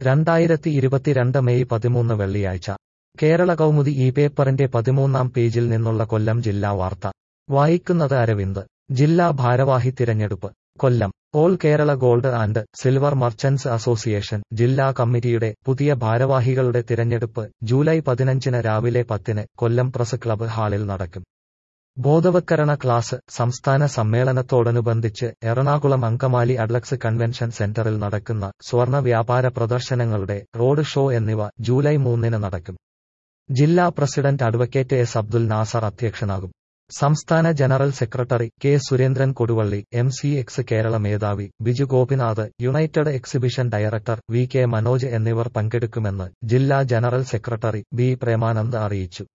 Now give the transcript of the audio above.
രണ്ടായിരത്തി ഇരുപത്തിരണ്ട് മെയ് പതിമൂന്ന് വെള്ളിയാഴ്ച കേരള കൗമുദി ഈ പേപ്പറിന്റെ പതിമൂന്നാം പേജിൽ നിന്നുള്ള കൊല്ലം ജില്ലാ വാർത്ത വായിക്കുന്നത് അരവിന്ദ് ജില്ലാ ഭാരവാഹി തിരഞ്ഞെടുപ്പ് Kollam all Kerala gold and silver merchants association ജില്ലാ കമ്മിറ്റിയുടെ പുതിയ ഭാരവാഹികളുടെ തിരഞ്ഞെടുപ്പ് ജൂലൈ പതിനഞ്ചിന് രാവിലെ പത്തിന് കൊല്ലം പ്രസ് ക്ലബ്ബ് ഹാളിൽ നടക്കും ബോധവത്കരണ ക്ലാസ് സംസ്ഥാന സമ്മേളനത്തോടനുബന്ധിച്ച് എറണാകുളം അങ്കമാലി അഡ്ലക്സ് കൺവെൻഷൻ സെന്ററിൽ നടക്കുന്ന സ്വർണ വ്യാപാര പ്രദർശനങ്ങളുടെ റോഡ് ഷോ എന്നിവ ജൂലൈ മൂന്നിന് നടക്കും ജില്ലാ president advocate S Abdul Nasar അധ്യക്ഷനാകും സംസ്ഥാന general secretary K Surendran Koduvally M C X Kerala മേധാവി Biju Gopinath united exhibition director V K Manoj എന്നിവർ പങ്കെടുക്കുമെന്ന് ജില്ലാ ജനറൽ സെക്രട്ടറി ബി പ്രേമാനന്ദ് അറിയിച്ചു